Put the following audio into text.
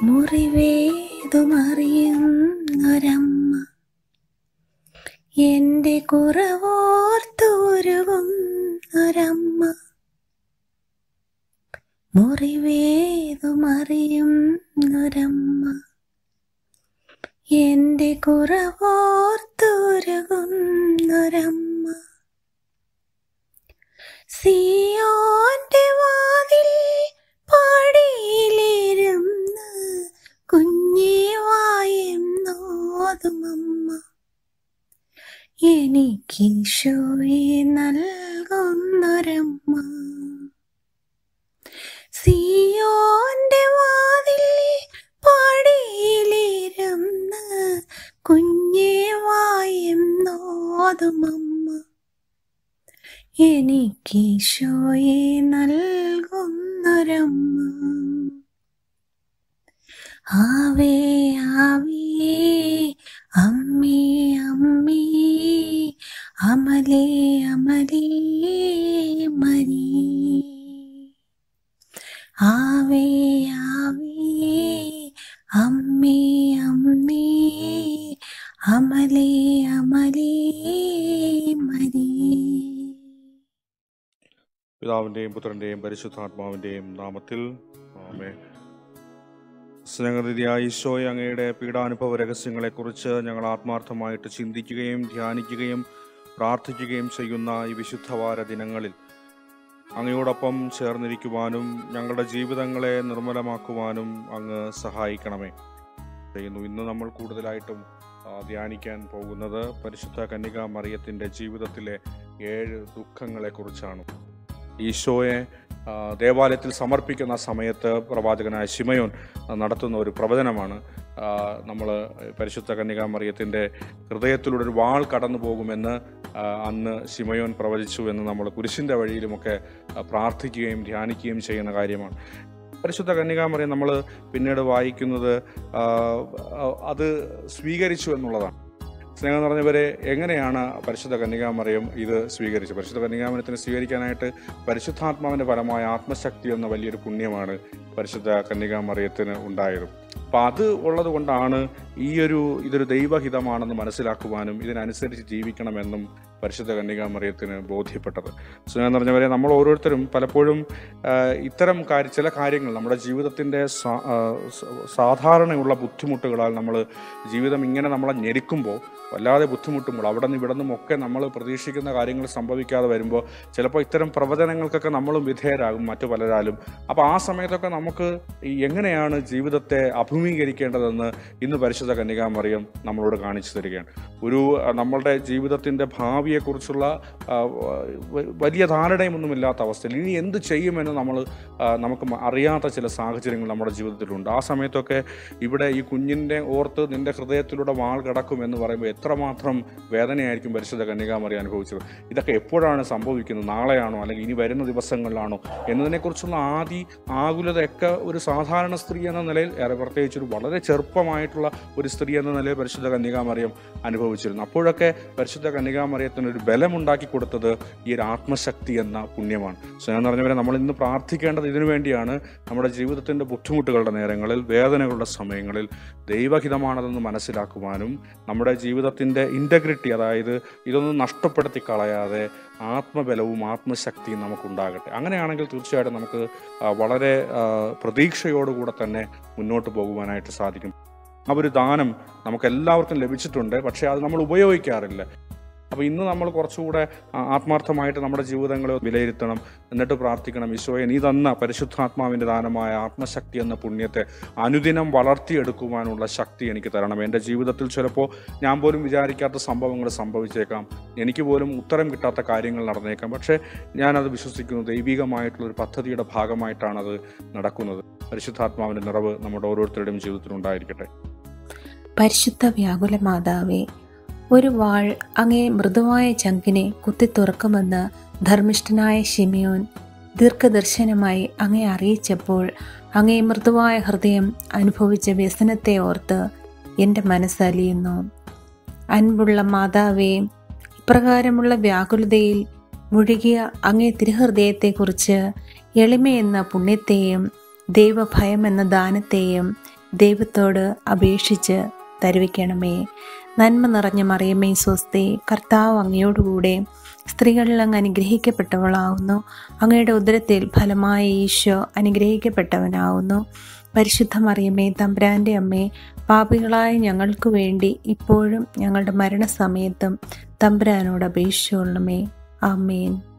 മുറിവേതുമറിയുന്നൊരമ്മ എന്റെ കുറവോർത്തുരുകുന്നൊരമ്മ മുറിവേതുമറിയുന്നൊരമ്മ എന്റെ കുറവോർത്തുരുകുന്നൊരമ്മ സിയോന്റെ വാതിൽ പാടിയിലിരുന്ന് കുഞ്ഞേ വായെന്നോതുമമ്മ എനിക്കീശോയെ നൽകുന്നൊരമ്മ സിയോന്റെ വാതിൽ പാടിയിലിരുന്ന് കുഞ്ഞേ വായെന്നോതുമമ്മ എനിക്കീശോയെ നൽകുന്നൊരമ്മ ആവേ ആവേ അമ്മേ അമ്മേ അമലേ അമലേ മരി ആവേ ആവേ അമ്മേ അമ്മേ അമലേ അമലേ മരി പിതാവിൻ്റെയും പുത്രൻ്റെയും പരിശുദ്ധാത്മാവിൻ്റെയും നാമത്തിൽ ആമേ സ്നേഹനിധിയായ ഈശോയെ അങ്ങയുടെ പീഡാനുഭവ രഹസ്യങ്ങളെക്കുറിച്ച് ഞങ്ങൾ ആത്മാർത്ഥമായിട്ട് ചിന്തിക്കുകയും ധ്യാനിക്കുകയും പ്രാർത്ഥിക്കുകയും ചെയ്യുന്ന ഈ വിശുദ്ധവാര ദിനങ്ങളിൽ അങ്ങയോടൊപ്പം ചേർന്നിരിക്കുവാനും ഞങ്ങളുടെ ജീവിതങ്ങളെ നിർമ്മലമാക്കുവാനും അങ്ങ് സഹായിക്കണമേ ചെയ്യുന്നു ഇന്ന് നമ്മൾ കൂടുതലായിട്ടും ആ, ധ്യാനിക്കാൻ പോകുന്നത് പരിശുദ്ധ കന്യക മറിയത്തിൻ്റെ ജീവിതത്തിലെ ഏഴ് ദുഃഖങ്ങളെക്കുറിച്ചാണ് ഈശോയെ ആ, ദേവാലയത്തിൽ സമർപ്പിക്കുന്ന സമയത്ത് പ്രവാചകനായ ശിമയോൻ നടത്തുന്ന ഒരു പ്രവചനമാണ് നമ്മൾ പരിശുദ്ധ കന്യക മറിയത്തിൻ്റെ ഹൃദയത്തിലൂടെ ഒരു വാൾ കടന്നു പോകുമെന്ന് ആ, അന്ന് ശിമയോൻ പ്രവചിച്ചു എന്ന് നമ്മൾ കുരിശിൻ്റെ വഴിയിലുമൊക്കെ ആ, പ്രാർത്ഥിക്കുകയും ധ്യാനിക്കുകയും ചെയ്യുന്ന കാര്യമാണ് പരിശുദ്ധ കന്യകാമറിയം നമ്മൾ പിന്നീട് വായിക്കുന്നത് ആ, അത് സ്വീകരിച്ചു എന്നുള്ളതാണ് സ്നേഹം നിറഞ്ഞവരെ എങ്ങനെയാണ് പരിശുദ്ധ കന്യകാമറിയം ഇത് സ്വീകരിച്ചത് പരിശുദ്ധ കന്യകാമരത്തിന് സ്വീകരിക്കാനായിട്ട് പരിശുദ്ധാത്മാവിൻ്റെ പരമായ ആത്മശക്തി എന്ന വലിയൊരു പുണ്യമാണ് പരിശുദ്ധ കന്യകാമറിയത്തിന് ഉണ്ടായത് അപ്പം അത് ഉള്ളത് കൊണ്ടാണ് ഈ ഒരു ഇതൊരു ദൈവഹിതമാണെന്ന് മനസ്സിലാക്കുവാനും ഇതിനനുസരിച്ച് ജീവിക്കണമെന്നും പരിശുദ്ധ കന്യകാമറിയത്തിന് ബോധ്യപ്പെട്ടത് സ്നേഹം നിറഞ്ഞവരെ നമ്മൾ ഓരോരുത്തരും പലപ്പോഴും ആ, ഇത്തരം കാര്യ ചില കാര്യങ്ങൾ നമ്മുടെ ജീവിതത്തിൻ്റെ സാ- ആ, സ- സാധാരണയുള്ള ബുദ്ധിമുട്ടുകളാൽ നമ്മൾ ജീവിതം ഇങ്ങനെ നമ്മളെ ഞെരുക്കുമ്പോൾ വല്ലാതെ ബുദ്ധിമുട്ടുമ്പോൾ അവിടെ നിന്ന് ഇവിടെ നിന്നും ഒക്കെ നമ്മൾ പ്രതീക്ഷിക്കുന്ന കാര്യങ്ങൾ സംഭവിക്കാതെ വരുമ്പോൾ ചിലപ്പോൾ ഇത്തരം പ്രവചനങ്ങൾക്കൊക്കെ നമ്മളും വിധേയരാകും മറ്റു പലരാലും അപ്പോൾ ആ സമയത്തൊക്കെ നമുക്ക് ഈ എങ്ങനെയാണ് ജീവിതത്തെ അഭിമുഖീകരിക്കേണ്ടതെന്ന് ഇന്ന് പരിശുദ്ധ കന്യകാമറിയം നമ്മളോട് കാണിച്ചു തരികയാണ് ഒരു ആ, നമ്മളുടെ ജീവിതത്തിൻ്റെ ഭാവിയെക്കുറിച്ചുള്ള ആ, വ- വലിയ ധാരണയുമൊന്നുമില്ലാത്ത അവസ്ഥയിൽ ഇനി എന്ത് ചെയ്യുമെന്ന് നമ്മൾ ആ, നമുക്ക് മ- അറിയാത്ത ചില സാഹചര്യങ്ങൾ നമ്മുടെ ജീവിതത്തിലുണ്ട് ആ സമയത്തൊക്കെ ഇവിടെ ഈ കുഞ്ഞിൻ്റെ ഓർത്ത് നിന്റെ ഹൃദയത്തിലൂടെ വാൾ കിടക്കും എന്ന് പറയുമ്പോൾ എത്രമാത്രം വേദനയായിരിക്കും പരിശുദ്ധ കന്യകാമറി അനുഭവിച്ചത് ഇതൊക്കെ എപ്പോഴാണ് സംഭവിക്കുന്നത് നാളെയാണോ അല്ലെങ്കിൽ ഇനി വരുന്ന ദിവസങ്ങളിലാണോ എന്നതിനെക്കുറിച്ചുള്ള ആദി ആകുലതയൊക്കെ ഒരു സാധാരണ സ്ത്രീ എന്ന നിലയിൽ ഏറെ പ്രത്യേകിച്ച് ഒരു വളരെ ചെറുപ്പമായിട്ടുള്ള ഒരു സ്ത്രീ എന്ന നിലയിൽ പരിശുദ്ധ കന്യകാമറിയം അനുഭവിച്ചിരുന്നു അപ്പോഴൊക്കെ പരിശുദ്ധ കന്യകാമറിയത്തിന് ഒരു ബലമുണ്ടാക്കി കൊടുത്തത് ഈ ഒരു ആത്മശക്തി എന്ന പുണ്യമാണ് സ്നേഹം നിറഞ്ഞവരെ നമ്മൾ ഇന്ന് പ്രാർത്ഥിക്കേണ്ടത് ഇതിനു വേണ്ടിയാണ് നമ്മുടെ ജീവിതത്തിൻ്റെ ബുദ്ധിമുട്ടുകളുടെ നേരങ്ങളിൽ വേദനകളുടെ സമയങ്ങളിൽ ദൈവഹിതമാണതെന്ന് മനസ്സിലാക്കുവാനും നമ്മുടെ ജീവിതത്തിൻ്റെ ഇൻറ്റഗ്രിറ്റി അതായത് ഇതൊന്നും നഷ്ടപ്പെടുത്തി കളയാതെ ആത്മബലവും ആത്മശക്തിയും നമുക്കുണ്ടാകട്ടെ അങ്ങനെയാണെങ്കിൽ തീർച്ചയായിട്ടും നമുക്ക് ആ, വളരെ ആ, പ്രതീക്ഷയോടുകൂടെ തന്നെ മുന്നോട്ട് പോകുവാനായിട്ട് സാധിക്കും ആ ഒരു ദാനം നമുക്ക് എല്ലാവർക്കും ലഭിച്ചിട്ടുണ്ട് പക്ഷേ അത് നമ്മൾ ഉപയോഗിക്കാറില്ല അപ്പോൾ ഇന്ന് നമ്മൾ കുറച്ചുകൂടെ ആ, ആത്മാർത്ഥമായിട്ട് നമ്മുടെ ജീവിതങ്ങളെ വിലയിരുത്തണം എന്നിട്ട് പ്രാർത്ഥിക്കണം ഈശോയെ നീ തന്ന പരിശുദ്ധാത്മാവിൻ്റെ ദാനമായ ആത്മശക്തി എന്ന പുണ്യത്തെ അനുദിനം വളർത്തിയെടുക്കുവാനുള്ള ശക്തി എനിക്ക് തരണം എൻ്റെ ജീവിതത്തിൽ ചിലപ്പോൾ ഞാൻ പോലും വിചാരിക്കാത്ത സംഭവങ്ങൾ സംഭവിച്ചേക്കാം എനിക്ക് പോലും ഉത്തരം കിട്ടാത്ത കാര്യങ്ങൾ നടന്നേക്കാം പക്ഷേ ഞാനത് വിശ്വസിക്കുന്നു ദൈവികമായിട്ടുള്ള ഒരു പദ്ധതിയുടെ ഭാഗമായിട്ടാണ് അത് നടക്കുന്നത് പരിശുദ്ധാത്മാവിൻ്റെ നിറവ് നമ്മുടെ ഓരോരുത്തരുടെയും ജീവിതത്തിൽ ഉണ്ടായിരിക്കട്ടെ പരിശുദ്ധ വ്യാകുല മാതാവേ ഒരു വാൾ അങ്ങേ മൃദുവായ ചങ്കിനെ കുത്തിത്തുറക്കുമെന്ന് ധർമ്മിഷ്ഠനായ ഷിമിയോൻ ദീർഘദർശനമായി അങ്ങേ അറിയിച്ചപ്പോൾ അങ്ങേ മൃദുവായ ഹൃദയം അനുഭവിച്ച വ്യസനത്തെ ഓർത്ത് എൻ്റെ മനസ്സലിയുന്നു അൻപുള്ള മാതാവേ ഇപ്രകാരമുള്ള വ്യാകുലതയിൽ മുഴുകിയ അങ്ങേ തിരുഹൃദയത്തെക്കുറിച്ച് എളിമയെന്ന പുണ്യത്തെയും ദൈവഭയം എന്ന ദാനത്തെയും ദൈവത്തോട് അപേക്ഷിച്ച് തരുവിക്കണമേ നന്മ നിറഞ്ഞ മറിയമ്മേ സ്വസ്തി കർത്താവ് അങ്ങയോടുകൂടെ സ്ത്രീകളിൽ അങ്ങ് അനുഗ്രഹിക്കപ്പെട്ടവളാവുന്നു അങ്ങയുടെ ഉദരത്തിൽ ഫലമായ ഈശോ അനുഗ്രഹിക്കപ്പെട്ടവനാവുന്നു പരിശുദ്ധ മറിയമ്മേ തമ്പുരാൻ്റെ അമ്മേ പാപികളായ ഞങ്ങൾക്ക് വേണ്ടി ഇപ്പോഴും ഞങ്ങളുടെ മരണസമയത്തും തമ്പുരാനോട് അപേക്ഷിച്ചുകൊള്ളണമേ ആമേൻ